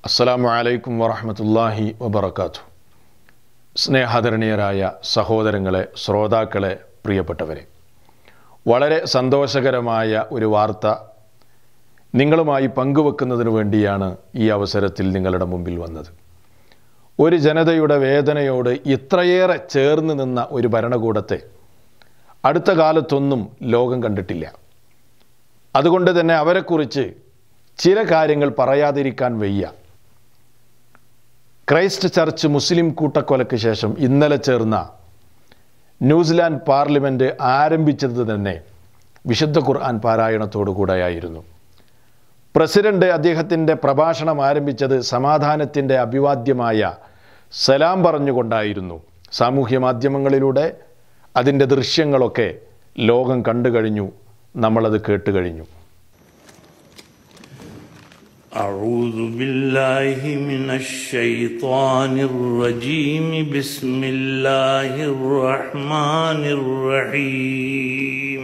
അസ്സലാമു അലൈക്കും വറഹമത്തല്ലാഹി വബർക്കാത്തു സ്നേഹാദരണീയരായ സഹോദരങ്ങളെ ശ്രോതാക്കളെ പ്രിയപ്പെട്ടവരെ വളരെ സന്തോഷകരമായ ഒരു വാർത്ത നിങ്ങളുമായി പങ്കുവെക്കുന്നതിന് വേണ്ടിയാണ് ഈ അവസരത്തിൽ നിങ്ങളുടെ മുമ്പിൽ വന്നത് ഒരു ജനതയുടെ വേദനയോട് ഇത്രയേറെ ചേർന്ന് നിന്ന ഒരു ഭരണകൂടത്തെ അടുത്ത കാലത്തൊന്നും ലോകം കണ്ടിട്ടില്ല അതുകൊണ്ട് തന്നെ അവരെക്കുറിച്ച് ചില കാര്യങ്ങൾ പറയാതിരിക്കാൻ വയ്യ ക്രൈസ്റ്റ് ചർച്ച് മുസ്ലിം കൂട്ടക്കൊലയ്ക്ക് ശേഷം ഇന്നലെ ചേർന്ന ന്യൂസിലാൻഡ് പാർലമെൻറ്റ് ആരംഭിച്ചത് തന്നെ വിശുദ്ധ ഖുർആൻ പാരായണത്തോടു കൂടെയായിരുന്നു പ്രസിഡന്റ് അദ്ദേഹത്തിൻ്റെ പ്രഭാഷണം ആരംഭിച്ചത് സമാധാനത്തിൻ്റെ അഭിവാദ്യമായ സലാം പറഞ്ഞുകൊണ്ടായിരുന്നു സാമൂഹ്യ മാധ്യമങ്ങളിലൂടെ അതിൻ്റെ ദൃശ്യങ്ങളൊക്കെ ലോകം കണ്ടു കഴിഞ്ഞു നമ്മളത് കേട്ട് കഴിഞ്ഞു أعوذ بالله من الشيطان الرجيم بسم الله الرحمن الرحيم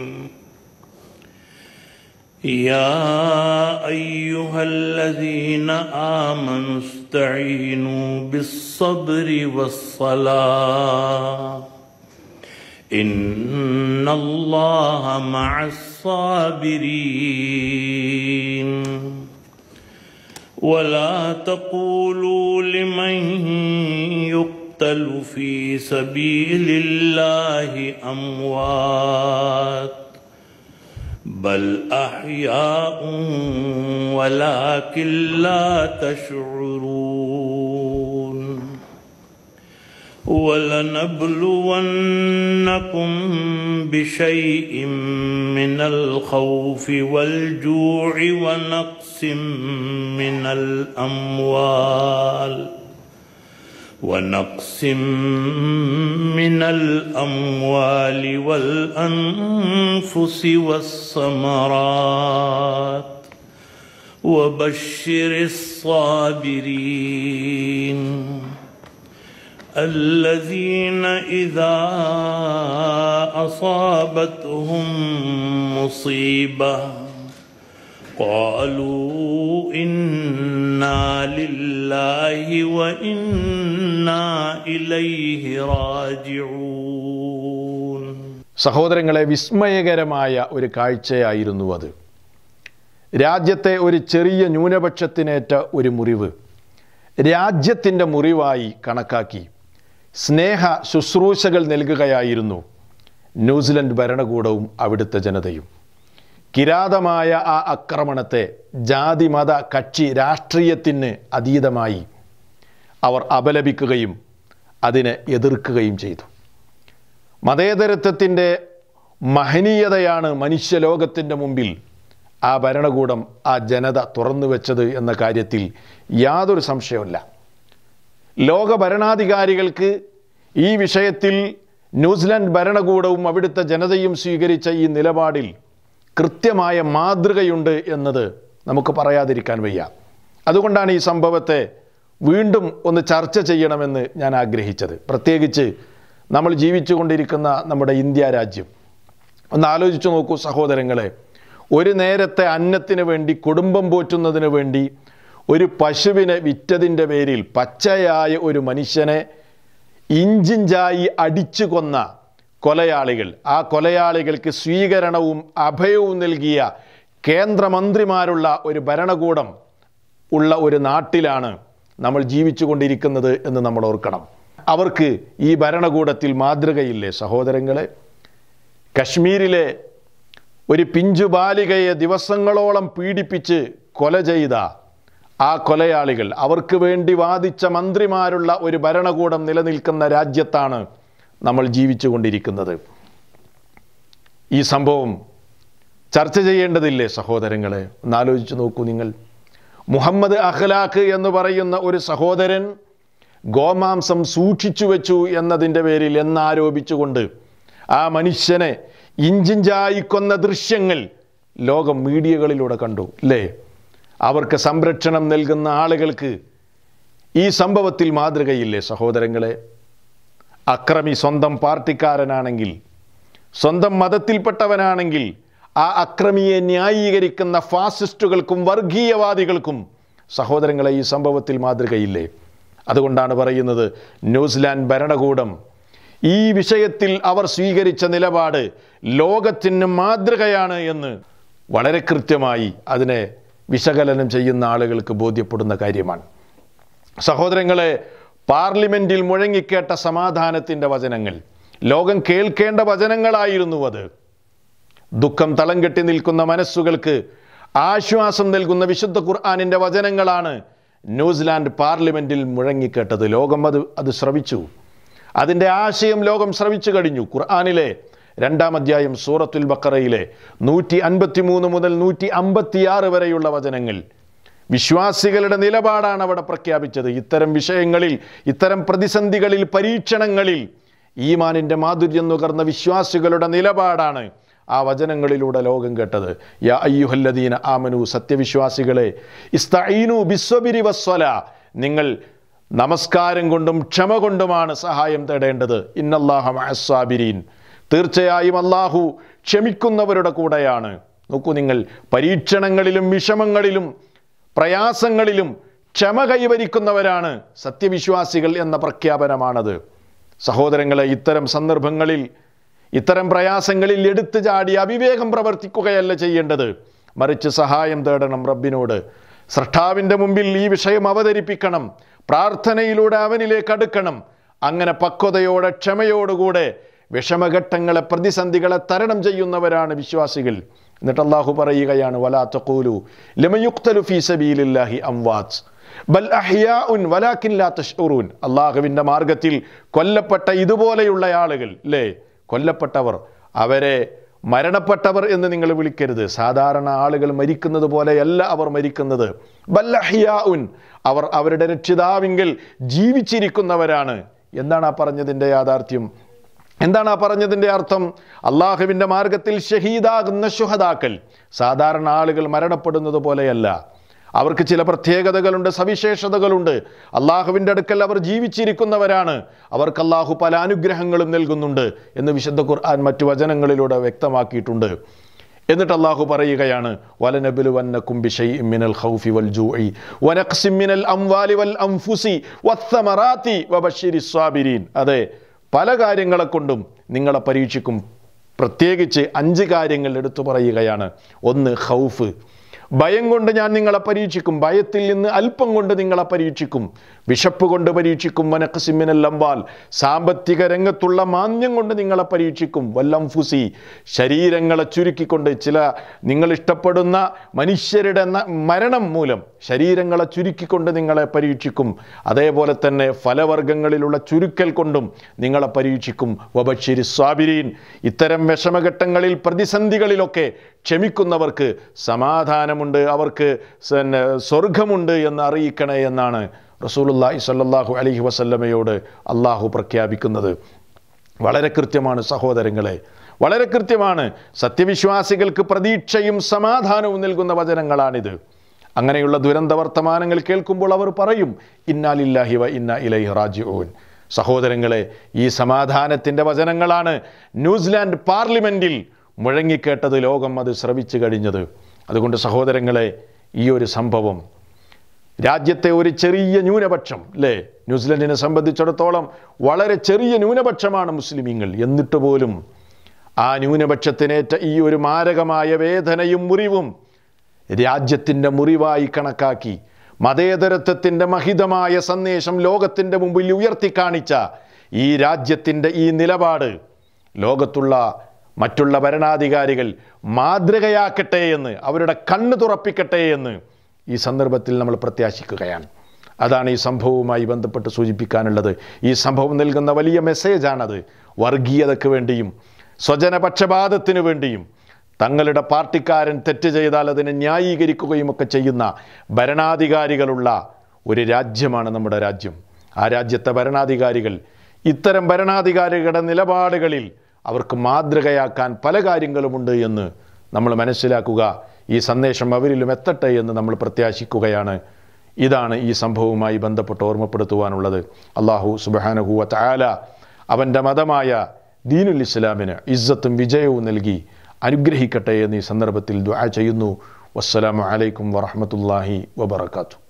يا أيها الذين آمنوا استعينوا بالصبر والصلاة إن الله مع الصابرين ولا تقولوا لمن يقتل في سبيل الله اموات بل احياء ولكن لا تشعرون ولنبلونكم بشيء من الخوف والجوع ونقص من الاموال ونقص من الاموال والانفس والثمرات وبشر الصابرين الذين إذا أصابتهم مصيبة قالوا إنا لله وإنا إليه راجعون സഹോദരങ്ങളെ വിസ്മയകരമായ ഒരു കാഴ്ചയായിരുന്നു അത് രാജ്യത്തെ ഒരു ചെറിയ ന്യൂനപക്ഷത്തിനേറ്റ ഒരു മുറിവ് രാജ്യത്തിൻ്റെ മുറിവായി കണക്കാക്കി സ്നേഹ ശുശ്രൂഷകൾ നൽകുകയായിരുന്നു ന്യൂസിലൻഡ് ഭരണകൂടവും അവിടുത്തെ ജനതയും കിരാതമായ ആ ആക്രമണത്തെ ജാതി മത കക്ഷി രാഷ്ട്രീയത്തിന് അതീതമായി അവർ അപലപിക്കുകയും അതിനെ എതിർക്കുകയും ചെയ്തു മതേതരത്വത്തിൻ്റെ മഹനീയതയാണ് മനുഷ്യലോകത്തിൻ്റെ മുമ്പിൽ ആ ഭരണകൂടം ആ ജനത തുറന്നു വെച്ചത് എന്ന കാര്യത്തിൽ യാതൊരു സംശയവുമില്ല ലോക ഭരണാധികാരികൾക്ക് ഈ വിഷയത്തിൽ ന്യൂസിലാൻഡ് ഭരണകൂടവും അവിടുത്തെ ജനതയും സ്വീകരിച്ച ഈ നിലപാടിൽ കൃത്യമായ മാതൃകയുണ്ട് എന്നത് നമുക്ക് പറയാതിരിക്കാൻ വയ്യ അതുകൊണ്ടാണ് ഈ സംഭവത്തെ വീണ്ടും ഒന്ന് ചർച്ച ചെയ്യണമെന്ന് ഞാൻ ആഗ്രഹിച്ചത് പ്രത്യേകിച്ച് നമ്മൾ ജീവിച്ചു കൊണ്ടിരിക്കുന്ന നമ്മുടെ ഇന്ത്യ രാജ്യം ഒന്ന് ആലോചിച്ചു നോക്കൂ സഹോദരങ്ങളെ ഒരു നേരത്തെ അന്നത്തിന് വേണ്ടി കുടുംബം പോറ്റുന്നതിന് വേണ്ടി ഒരു പശുവിനെ വിറ്റതിൻ്റെ പേരിൽ പച്ചയായ ഒരു മനുഷ്യനെ ഇഞ്ചിഞ്ചായി അടിച്ചു കൊന്ന കൊലയാളികൾ ആ കൊലയാളികൾക്ക് സ്വീകരണവും അഭയവും നൽകിയ കേന്ദ്രമന്ത്രിമാരുള്ള ഒരു ഭരണകൂടം ഉള്ള ഒരു നാട്ടിലാണ് നമ്മൾ ജീവിച്ചു കൊണ്ടിരിക്കുന്നത് എന്ന് നമ്മൾ ഓർക്കണം അവർക്ക് ഈ ഭരണകൂടത്തിൽ മാതൃകയില്ലേ സഹോദരങ്ങളെ കശ്മീരിലെ ഒരു പിഞ്ചു ബാലികയെ ദിവസങ്ങളോളം പീഡിപ്പിച്ച് കൊല ചെയ്ത ആ കൊലയാളികൾ അവർക്ക് വേണ്ടി വാദിച്ച മന്ത്രിമാരുള്ള ഒരു ഭരണകൂടം നിലനിൽക്കുന്ന രാജ്യത്താണ് നമ്മൾ ജീവിച്ചു കൊണ്ടിരിക്കുന്നത് ഈ സംഭവം ചർച്ച ചെയ്യേണ്ടതില്ലേ സഹോദരങ്ങളെ ഒന്നാലോചിച്ച് നോക്കൂ നിങ്ങൾ മുഹമ്മദ് അഖ്ലാഖ് എന്ന് പറയുന്ന ഒരു സഹോദരൻ ഗോമാംസം സൂക്ഷിച്ചു വെച്ചു എന്നതിൻ്റെ പേരിൽ എന്നാരോപിച്ചുകൊണ്ട് ആ മനുഷ്യനെ ഇഞ്ചിഞ്ചായി കൊന്ന ദൃശ്യങ്ങൾ ലോകം മീഡിയകളിലൂടെ കണ്ടു അല്ലേ അവർക്ക് സംരക്ഷണം നൽകുന്ന ആളുകൾക്ക് ഈ സംഭവത്തിൽ മാതൃകയില്ലേ സഹോദരങ്ങളെ അക്രമി സ്വന്തം പാർട്ടിക്കാരനാണെങ്കിൽ സ്വന്തം മതത്തിൽപ്പെട്ടവനാണെങ്കിൽ ആ അക്രമിയെ ന്യായീകരിക്കുന്ന ഫാസിസ്റ്റുകൾക്കും വർഗീയവാദികൾക്കും സഹോദരങ്ങളെ ഈ സംഭവത്തിൽ മാതൃകയില്ലേ അതുകൊണ്ടാണ് പറയുന്നത് ന്യൂസിലാൻഡ് ഭരണകൂടം ഈ വിഷയത്തിൽ അവർ സ്വീകരിച്ച നിലപാട് ലോകത്തിന് മാതൃകയാണ് എന്ന് വളരെ കൃത്യമായി അതിനെ വിശകലനം ചെയ്യുന്ന ആളുകൾക്ക് ബോധ്യപ്പെടുന്ന കാര്യമാണ് സഹോദരങ്ങളെ പാർലമെന്റിൽ മുഴങ്ങിക്കേട്ട സമാധാനത്തിൻ്റെ വചനങ്ങൾ ലോകം കേൾക്കേണ്ട വചനങ്ങളായിരുന്നു അത് ദുഃഖം തളം കെട്ടി നിൽക്കുന്ന മനസ്സുകൾക്ക് ആശ്വാസം നൽകുന്ന വിശുദ്ധ ഖുർആാനിൻ്റെ വചനങ്ങളാണ് ന്യൂസിലാൻഡ് പാർലമെന്റിൽ മുഴങ്ങിക്കേട്ടത് ലോകം അത് അത് ശ്രവിച്ചു അതിൻ്റെ ആശയം ലോകം ശ്രവിച്ചു കഴിഞ്ഞു ഖുർആാനിലെ രണ്ടാം അധ്യായം സൂറത്തുൽ ബക്കറയിലെ നൂറ്റി അൻപത്തി മൂന്ന് മുതൽ നൂറ്റി അമ്പത്തിയാറ് വരെയുള്ള വചനങ്ങൾ വിശ്വാസികളുടെ നിലപാടാണ് അവിടെ പ്രഖ്യാപിച്ചത് ഇത്തരം വിഷയങ്ങളിൽ ഇത്തരം പ്രതിസന്ധികളിൽ പരീക്ഷണങ്ങളിൽ ഈമാനിൻ്റെ മാധുര്യം നുകർന്ന വിശ്വാസികളുടെ നിലപാടാണ് ആ വചനങ്ങളിലൂടെ ലോകം കേട്ടത് യാ അയ്യുഹല്ലദീന ആമനു സത്യവിശ്വാസികളെ ഇസ്തഈനു ബിസ്വബിരി വസ്വല നിങ്ങൾ നമസ്കാരം കൊണ്ടും ക്ഷമ കൊണ്ടുമാണ് സഹായം തേടേണ്ടത് ഇന്നല്ലാഹ മഅസ്സാബിരീൻ തീർച്ചയായും അള്ളാഹു ക്ഷമിക്കുന്നവരുടെ കൂടെയാണ് നോക്കൂ നിങ്ങൾ പരീക്ഷണങ്ങളിലും വിഷമങ്ങളിലും പ്രയാസങ്ങളിലും ക്ഷമ കൈവരിക്കുന്നവരാണ് സത്യവിശ്വാസികൾ എന്ന പ്രഖ്യാപനമാണത് സഹോദരങ്ങളെ ഇത്തരം സന്ദർഭങ്ങളിൽ ഇത്തരം പ്രയാസങ്ങളിൽ എടുത്തു ചാടി അവിവേകം പ്രവർത്തിക്കുകയല്ല ചെയ്യേണ്ടത് മറിച്ച് സഹായം തേടണം റബ്ബിനോട് സൃഷ്ടാവിൻ്റെ മുമ്പിൽ ഈ വിഷയം അവതരിപ്പിക്കണം പ്രാർത്ഥനയിലൂടെ അവനിലേക്ക് അടുക്കണം അങ്ങനെ പക്വതയോടെ ക്ഷമയോടുകൂടെ വിഷമഘട്ടങ്ങളെ പ്രതിസന്ധികളെ തരണം ചെയ്യുന്നവരാണ് വിശ്വാസികൾ എന്നിട്ട് അള്ളാഹു പറയുകയാണ് വലാ തഖൂലു ലമയുക്തലു ഫീ സബീലില്ലാഹി അംവാത്ത് ബൽ അഹ്യാഉൻ വലാകിൻ ലാ തഷ്ഉറൂൻ അള്ളാഹുവിൻ്റെ മാർഗത്തിൽ കൊല്ലപ്പെട്ട ഇതുപോലെയുള്ള ആളുകൾ അല്ലേ കൊല്ലപ്പെട്ടവർ അവരെ മരണപ്പെട്ടവർ എന്ന് നിങ്ങൾ വിളിക്കരുത് സാധാരണ ആളുകൾ മരിക്കുന്നത് പോലെയല്ല അവർ മരിക്കുന്നത് ബല്ലഹിയാഉൻ അവർ അവരുടെ രക്ഷിതാവിങ്കിൽ ജീവിച്ചിരിക്കുന്നവരാണ് എന്താണ് ആ പറഞ്ഞതിൻ്റെ യാഥാർത്ഥ്യം എന്താണ് ആ പറഞ്ഞതിൻ്റെ അർത്ഥം അള്ളാഹുവിൻ്റെ മാർഗത്തിൽ ഷഹീദാകുന്ന ശുഹദാക്കൾ സാധാരണ ആളുകൾ മരണപ്പെടുന്നത് പോലെയല്ല അവർക്ക് ചില പ്രത്യേകതകളുണ്ട് സവിശേഷതകളുണ്ട് അള്ളാഹുവിൻ്റെ അടുക്കൽ അവർ ജീവിച്ചിരിക്കുന്നവരാണ് അവർക്ക് അള്ളാഹു പല അനുഗ്രഹങ്ങളും നൽകുന്നുണ്ട് എന്ന് വിശുദ്ധ ഖുർആൻ മറ്റു വചനങ്ങളിലൂടെ വ്യക്തമാക്കിയിട്ടുണ്ട് എന്നിട്ട് അള്ളാഹു പറയുകയാണ് വലനബിലുവന്നക്കും ബിശൈഇൻ മിനൽ ഖൗഫി വൽ ജൂഇ വനഖ്സിൻ മിനൽ അംവാലി വൽ അൻഫുസി വസ്സമറാത്തി വബശ്ശിരിസ് സ്വാബിരീൻ അതെ പല കാര്യങ്ങളെ കൊണ്ടും നിങ്ങളെ പരീക്ഷിക്കും പ്രത്യേകിച്ച് അഞ്ച് കാര്യങ്ങൾ എടുത്തു പറയുകയാണ് ഒന്ന് ഖൗഫ് ഭയം കൊണ്ട് ഞാൻ നിങ്ങളെ പരീക്ഷിക്കും ഭയത്തിൽ നിന്ന് അല്പം കൊണ്ട് നിങ്ങളെ പരീക്ഷിക്കും വിശപ്പ് കൊണ്ട് പരീക്ഷിക്കും വനക്കസിമിനൽ അമ്പാൽ സാമ്പത്തിക രംഗത്തുള്ള മാന്യം കൊണ്ട് നിങ്ങളെ പരീക്ഷിക്കും വല്ലംഫുസി ശരീരങ്ങളെ ചുരുക്കിക്കൊണ്ട് ചില നിങ്ങൾ ഇഷ്ടപ്പെടുന്ന മനുഷ്യരുടെ ന- മരണം മൂലം ശരീരങ്ങളെ ചുരുക്കിക്കൊണ്ട് നിങ്ങളെ പരീക്ഷിക്കും അതേപോലെ തന്നെ ഫലവർഗങ്ങളിലുള്ള ചുരുക്കൽ കൊണ്ടും നിങ്ങളെ പരീക്ഷിക്കും വബഷിരി സ്വാബിരീൻ ഇത്തരം വിഷമഘട്ടങ്ങളിൽ പ്രതിസന്ധികളിലൊക്കെ ക്ഷമിക്കുന്നവർക്ക് സമാധാനമുണ്ട് അവർക്ക് പിന്നെ സ്വർഗമുണ്ട് എന്ന് അറിയിക്കണേ എന്നാണ് റസൂലുള്ളാഹി സ്വല്ലല്ലാഹു അലൈഹി വസല്ലമയോട് അള്ളാഹു പ്രഖ്യാപിക്കുന്നത് വളരെ കൃത്യമാണ് സഹോദരങ്ങളെ വളരെ കൃത്യമാണ് സത്യവിശ്വാസികൾക്ക് പ്രതീക്ഷയും സമാധാനവും നൽകുന്ന വചനങ്ങളാണിത് അങ്ങനെയുള്ള ദുരന്ത വർത്തമാനങ്ങൾ കേൾക്കുമ്പോൾ അവർ പറയും ഇന്നാലില്ലാഹി വ ഇന്ന ഇലൈഹി റാജിഊൻ സഹോദരങ്ങളെ ഈ സമാധാനത്തിൻ്റെ വചനങ്ങളാണ് ന്യൂസിലാൻഡ് പാർലമെൻറ്റിൽ മുഴങ്ങിക്കേട്ടത് ലോകം അത് ശ്രവിച്ചു കഴിഞ്ഞത് അതുകൊണ്ട് സഹോദരങ്ങളെ ഈ ഒരു സംഭവം രാജ്യത്തെ ഒരു ചെറിയ ന്യൂനപക്ഷം അല്ലേ ന്യൂസിലൻഡിനെ സംബന്ധിച്ചിടത്തോളം വളരെ ചെറിയ ന്യൂനപക്ഷമാണ് മുസ്ലിമീങ്ങൾ എന്നിട്ട് പോലും ആ ന്യൂനപക്ഷത്തിനേറ്റ ഈ ഒരു മാരകമായ വേദനയും മുറിവും രാജ്യത്തിൻ്റെ മുറിവായി കണക്കാക്കി മതേതരത്വത്തിൻ്റെ മഹിതമായ സന്ദേശം ലോകത്തിൻ്റെ മുമ്പിൽ ഉയർത്തിക്കാണിച്ച ഈ രാജ്യത്തിൻ്റെ ഈ നിലപാട് ലോകത്തുള്ള മറ്റുള്ള ഭരണാധികാരികൾ മാതൃകയാക്കട്ടെ എന്ന് അവരുടെ കണ്ണ് തുറപ്പിക്കട്ടെ എന്ന് ഈ സന്ദർഭത്തിൽ നമ്മൾ പ്രത്യാശിക്കുകയാണ് അതാണ് ഈ സംഭവവുമായി ബന്ധപ്പെട്ട് സൂചിപ്പിക്കാനുള്ളത് ഈ സംഭവം നൽകുന്ന വലിയ മെസ്സേജാണത് വർഗീയതയ്ക്ക് വേണ്ടിയും സ്വജനപക്ഷപാതത്തിന് വേണ്ടിയും തങ്ങളുടെ പാർട്ടിക്കാരൻ തെറ്റ് ചെയ്താൽ അതിനെ ന്യായീകരിക്കുകയും ഒക്കെ ചെയ്യുന്ന ഭരണാധികാരികളുള്ള ഒരു രാജ്യമാണ് നമ്മുടെ രാജ്യം ആ രാജ്യത്തെ ഭരണാധികാരികൾ ഇത്തരം ഭരണാധികാരികളുടെ നിലപാടുകളിൽ അവർക്ക് മാതൃകയാക്കാൻ പല കാര്യങ്ങളുമുണ്ട് എന്ന് നമ്മൾ മനസ്സിലാക്കുക ഈ സന്ദേശം അവരിലും എത്തട്ടെ എന്ന് നമ്മൾ പ്രത്യാശിക്കുകയാണ് ഇതാണ് ഈ സംഭവവുമായി ബന്ധപ്പെട്ട് ഓർമ്മപ്പെടുത്തുവാനുള്ളത് അള്ളാഹു സുബാനഹുവ താല അവൻ്റെ മതമായ ദീനുൽ ഇസ്ലാമിന് ഇസ്സത്തും വിജയവും നൽകി അനുഗ്രഹിക്കട്ടെ എന്ന് ഈ സന്ദർഭത്തിൽ ദുആ ചെയ്യുന്നു വസ്സലാമു അലൈക്കും വറഹ്മത്തുള്ളാഹി വബറകാതുഹു